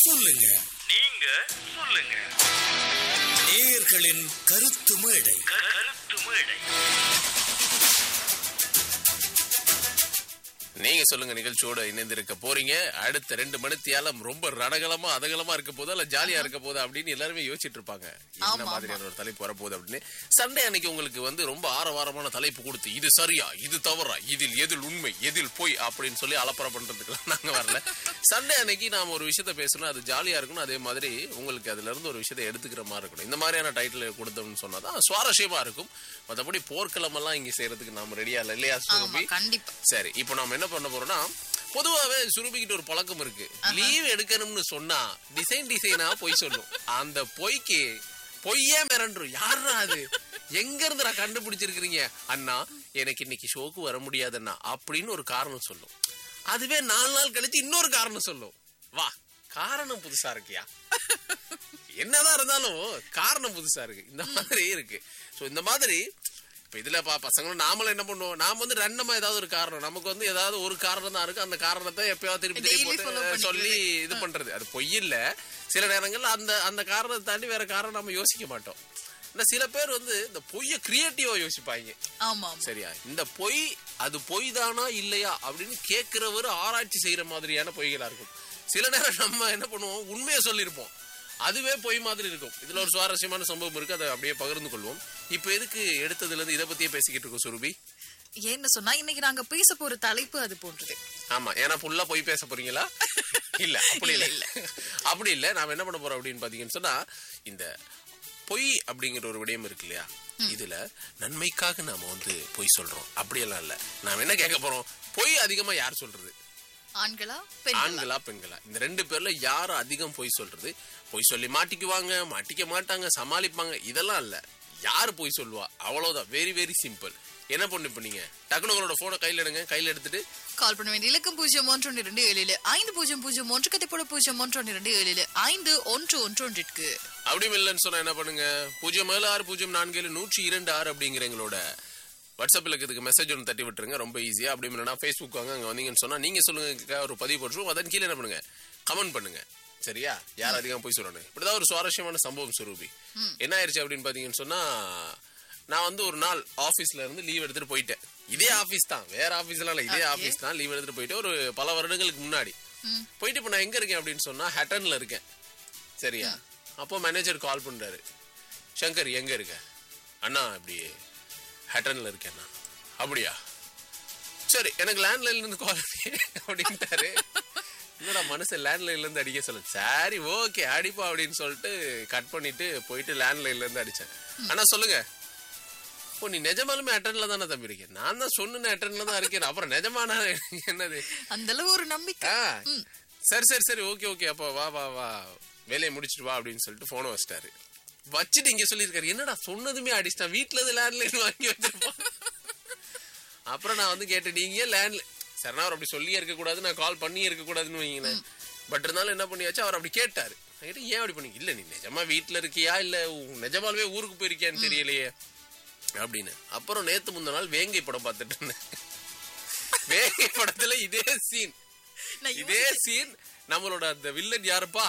சொல்லுங்க நீங்க சொல்லுங்க நேயர்களின் கருத்து மேடை க- கருத்து மேடை நீங்க சொல்லுங்க நிகழ்ச்சியோட இணைந்திருக்க போறீங்க அடுத்த ரெண்டு மணித்தியாலம் ரொம்ப ரணகலமா அதகலமா இருக்க போதா இல்ல ஜாலியா இருக்க போதா அப்படின்னு எல்லாருமே யோசிச்சுட்டு இருப்பாங்க என்ன ஆமா, மாதிரியான ஒரு தலைப்பு வரப்போகுது அப்படின்னு சண்டே அன்னைக்கு உங்களுக்கு வந்து ரொம்ப ஆரவாரமான தலைப்பு கொடுத்து இது சரியா இது தவறா இதில் எதில் உண்மை எதில் பொய் அப்படின்னு சொல்லி அலப்பறை பண்றதுக்குலாம் நாங்க வரல சண்டே அன்னைக்கு நாம ஒரு விஷயத்த பேசணும் அது ஜாலியா இருக்கணும் அதே மாதிரி உங்களுக்கு அதுல இருந்து ஒரு விஷயத்தை எடுத்துக்கிற மாதிரி இருக்கணும் இந்த மாதிரியான டைட்டில் கொடுத்தோம்னு சொன்னாதான் சுவாரஸ்யமா இருக்கும் மற்றபடி போர்க்களம் எல்லாம் இங்க செய்யறதுக்கு நாம ரெடியா இல்லை இல்லையா ஆமா சுரபி கண்டிப்பா சரி இப்போ நாம என்ன பண்ண போறோம்னா பொதுவாவே சுருபிக்கிட்ட ஒரு பழக்கம் இருக்கு லீவ் எடுக்கணும்னு சொன்னா டிசைன் டிசைனா பொய் சொல்லும் அந்த பொய்க்கு பொய்யே மிரண்டும் யாரா அது எங்க இருந்து நான் கண்டுபிடிச்சிருக்கிறீங்க அண்ணா எனக்கு இன்னைக்கு ஷோக்கு வர முடியாதுண்ணா அப்படின்னு ஒரு காரணம் சொல்லும் அதுவே நாலு நாள் கழிச்சு இன்னொரு காரணம் சொல்லும் வா காரணம் புதுசா இருக்கியா என்னதான் இருந்தாலும் காரணம் புதுசா இருக்கு இந்த மாதிரி இருக்கு சோ இந்த மாதிரி இப்ப இதுல பா பசங்களும் நாமளும் என்ன பண்ணுவோம் நாம வந்து ரண்டமா ஏதாவது ஒரு காரணம் நமக்கு வந்து ஏதாவது ஒரு காரணம் தான் இருக்கு அந்த காரணத்தை எப்பயாவது திருப்பி திருப்பி Daily follow போட்டு பண்ணிக்கிறது. சொல்லி இது பண்றது அது பொய் இல்ல சில நேரங்கள்ல அந்த அந்த காரணத்தை தாண்டி வேற காரணம் நம்ம யோசிக்க மாட்டோம் ஆனா சில பேர் வந்து இந்த பொய்ய கிரியேட்டிவா யோசிப்பாங்க ஆமா ஆமா சரியா இந்த பொய் அது பொய் தானா இல்லையா அப்படின்னு கேட்கிறவர் ஆராய்ச்சி செய்யற மாதிரியான பொய்களா இருக்கும் சில நேரம் நம்ம என்ன பண்ணுவோம் உண்மையை சொல்லியிருப்போம் அதுவே பொய் மாதிரி இருக்கும் இதுல ஒரு சுவாரஸ்யமான சம்பவம் இருக்கு அதை அப்படியே பகிர்ந்து கொள்வோம் இப்ப எதுக்கு எடுத்ததுல இருந்து இதை பத்தியே பேசிக்கிட்டு இருக்கோம் சுருபி ஏன்னு சொன்னா இன்னைக்கு நாங்க பேச போற தலைப்பு அது போன்றது ஆமா ஏன்னா ஃபுல்லா பொய் பேச போறீங்களா இல்ல அப்படி இல்ல இல்ல அப்படி இல்ல நாம என்ன பண்ண போறோம் அப்படின்னு பாத்தீங்கன்னு சொன்னா இந்த பொய் அப்படிங்கிற ஒரு விடயம் இருக்கு இல்லையா இதுல நன்மைக்காக நாம வந்து பொய் சொல்றோம் அப்படியெல்லாம் இல்ல நாம என்ன கேட்க போறோம் பொய் அதிகமா யார் சொல்றது ஆண்களா பெண்களா ஆண்களா பெண்களா இந்த ரெண்டு பேர்ல யார் அதிகம் பொய் சொல்றது பொய் சொல்லி மாட்டிக்குவாங்க மாட்டிக்க மாட்டாங்க சமாளிப்பாங்க இதெல்லாம் இல்ல யார் பொய் சொல்லுவா அவ்வளவுதான் வெரி வெரி சிம்பிள் என்ன பண்ணு இப்ப நீங்க டக்குனு உங்களோட போனை கையில எடுங்க கையில எடுத்துட்டு கால் பண்ண வேண்டிய இலக்கம் பூஜ்ஜியம் ஒன்று ஒன்று இரண்டு ஏழில் ஐந்து பூஜ்ஜியம் பூஜ்ஜியம் ஒன்று கதைப்போட பூஜ்ஜியம் ஒன்று ஒன்று இரண்டு ஏழில் ஐந்து ஒன்று ஒன்று ஒன்றிற்கு அப்படியும் இல்லைன்னு சொன்னா என்ன பண்ணுங்க பூஜ்ஜியம் ஏழு ஆறு பூஜ்ஜியம் நான்கு ஏழு நூற்றி இரண்டு ஆறு அப்படிங்கிற எங்களோட வாட்ஸ்அப்ல இருக்கிறதுக்கு மெசேஜ் ஒன்று தட்டி விட்டுருங்க ரொம்ப ஈஸியா அப்படி இல்லைன்னா ஃபேஸ்புக் வாங்க அங்க வந்தீங்கன்னு சொன்னா நீங்க சொல்லுங்க ஒரு பதிவு போட்டுருவோம் அதன் கீழே என்ன பண்ணுங்க கமெண்ட் பண்ணுங்க சரியா யார் அதிகம் போய் சொல்லணும் இப்படிதான் ஒரு சுவாரஸ்யமான சம்பவம் சுரூபி என்ன ஆயிருச்சு அப்படின்னு பாத்தீங்கன்னு சொன்னா நான் வந்து ஒரு நாள் ஆபீஸ்ல இருந்து லீவ் எடுத்துட்டு போயிட்டேன் இதே ஆபீஸ் தான் வேற ஆபீஸ்லாம் இல்ல இதே Okay. ஆபீஸ் தான் லீவ் எடுத்துட்டு போயிட்டு ஒரு பல வருடங்களுக்கு முன்னாடி ம். போயிட்டு இப்ப நான் எங்க இருக்கேன் அப்படின்னு சொன்னா ஹட்டன்ல இருக்கேன் சரியா அப்போ மேனேஜர் கால் பண்றாரு சங்கர் எங்க இருக்க அண்ணா இப்படி ஹட்டன்ல இருக்கேண்ணா அப்படியா சரி எனக்கு லேண்ட்லைன்ல இருந்து கால் அப்படின்ட்டாரு என்னடா மனுஷன் லேண்ட்லைன்ல இருந்து அடிக்க சொல்ல சரி ஓகே அடிப்பா அப்படின்னு சொல்லிட்டு கட் பண்ணிட்டு போயிட்டு லேண்ட்லைன்ல இருந்து அடிச்சேன் அண்ணா சொல்லுங்க ஓ நீ நிஜமாலுமே அட்டன்ல தானே தம்பி இருக்கேன் நான் தான் சொன்னேன் அட்டன்ல தான் இருக்கேன் அப்புறம் நிஜமானா என்னது அந்த அளவு ஒரு நம்பிக்கை ஆ சரி சரி சரி ஓகே ஓகே அப்போ வா வா வா வேலையை முடிச்சிட்டு வா அப்படின்னு சொல்லிட்டு போனை வச்சிட்டாரு வச்சுட்டு இங்க சொல்லியிருக்காரு என்னடா சொன்னதுமே அடிச்சிட்டான் வீட்டுல இருந்து லேண்ட்லைன் வாங்கி வச்சிருப்பான் அப்புறம் நான் வந்து கேட்டேன் நீங்க லேண்ட்ல சரணா அவர் அப்படி சொல்லியே இருக்க கூடாது நான் கால் பண்ணியே இருக்க கூடாதுன்னு வைங்களேன் பட் இருந்தாலும் என்ன பண்ணியாச்சு அவர் அப்படி கேட்டாரு நான் கேட்டேன், ஏன் அப்படி பண்ணி இல்ல நீ நிஜமா வீட்டுல இருக்கியா இல்ல உ- நிஜமாலுமே ஊருக்கு போயிருக்கியான்னு தெரியலையே அப்படின்னு அப்புறம் நேத்து முந்த நாள் வேங்கை படம் பார்த்துட்டு இருந்தேன் வேங்கை படத்துல இதே சீன் நான் இதே சீன் நம்மளோட அந்த வில்லன் யாருப்பா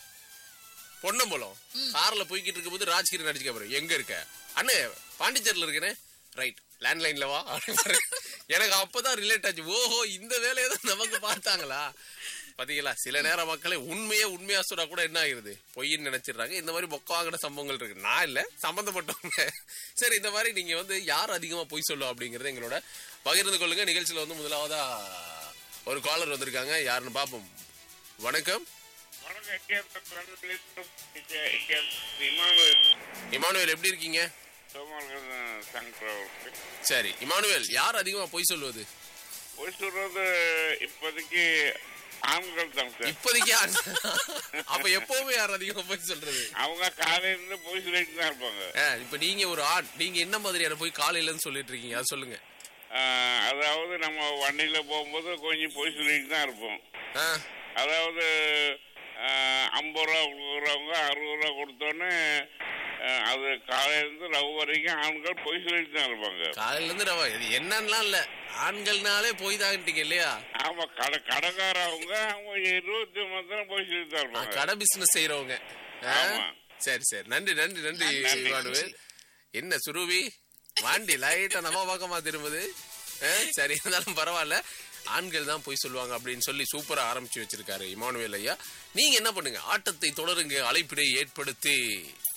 பொன்னம்பலம் கார்ல போய்கிட்டு இருக்கும்போது ராஜ்கிரி நடிச்சுக்க பாரு எங்க இருக்க அண்ணே பாண்டிச்சேரியில இருக்கிறேன் ரைட் லேண்ட்லைன்ல வா அப்படின்னாரு. எனக்கு அப்பதான் ரிலேட் ஆச்சு ஓஹோ இந்த வேலையை தான் நமக்கு பார்த்தாங்களா பாத்தீங்களா சில நேரம் மக்களே உண்மையே உண்மையா சொன்னா கூட என்ன ஆயிருது பொய்ன்னு நினைச்சிடுறாங்க இந்த மாதிரி மொக்க வாங்கின சம்பவங்கள் இருக்கு நான் இல்ல சம்பந்தப்பட்டவங்க சரி இந்த மாதிரி நீங்க வந்து யார் அதிகமா பொய் சொல்லுவா அப்படிங்கறது எங்களோட பகிர்ந்து கொள்ளுங்க நிகழ்ச்சியில வந்து முதலாவதா ஒரு காலர் வந்திருக்காங்க யாருன்னு பாப்போம் வணக்கம் வணக்கம் இங்கே இங்கே இங்கே இமானுவேல் இமானுவேல் எப்படி இருக்கீங்க சோமால்கள் சங்கர் அவருக்கு சரி இமானுவேல் யார் அதிகமா பொய் சொல்லுவது போய் சொல்றது இப்போதைக்கு ஆண்கள் தான் சார் இப்போதைக்கு யார் அப்ப எப்பவுமே யார் அதிகமா பொய் சொல்றது அவங்க காலையில போய் சொல்லிட்டு தான் இருப்பாங்க ஆ, இப்ப நீங்க ஒரு ஆண் நீங்க என்ன மாதிரியான போய் காலையில இருந்து சொல்லிட்டு இருக்கீங்க அது சொல்லுங்க ஆஹ், அதாவது நம்ம வண்டியில போகும்போது கொஞ்சம் போய் சொல்லிட்டு தான் இருப்போம் ஆ, அதாவது ஆஹ், ஐம்பது ரூபா கொடுக்குறவங்க அறுபது ரூபா கொடுத்தோன்னே அஹ், அது காலையிலேருந்து ரவு வரைக்கும் ஆண்கள் பொய் சொல்லிட்டு தான் இருப்பாங்க காலையில இருந்து ரவா இது என்னன்னா இல்ல ஆண்கள்னாலே போய் தாங்கிட்டீங்க இல்லையா ஆமா கடை கடைக்கார அவங்க அவங்க இருபத்தி மாத்திரம் பொய் சொல்லிட்டு தான் ஆ, இருப்பாங்க கடை பிசினஸ் செய்யறவங்க ஆ? ஆமா. சரி சரி நன்றி நன்றி நன்றி நன்றி, இவானுவேல் என்ன சுருவி வாண்டி லைட்டா நம்ம பக்கமா திரும்புது ஆ, சரி இருந்தாலும் பரவாயில்ல ஆண்கள் தான் போய் சொல்லுவாங்க அப்படின்னு சொல்லி சூப்பரா ஆரம்பிச்சு வச்சிருக்காரு இமானுவேல் ஐயா நீங்க என்ன பண்ணுங்க ஆட்டத்தை தொடருங்க அழைப்பினை ஏற்படுத்தி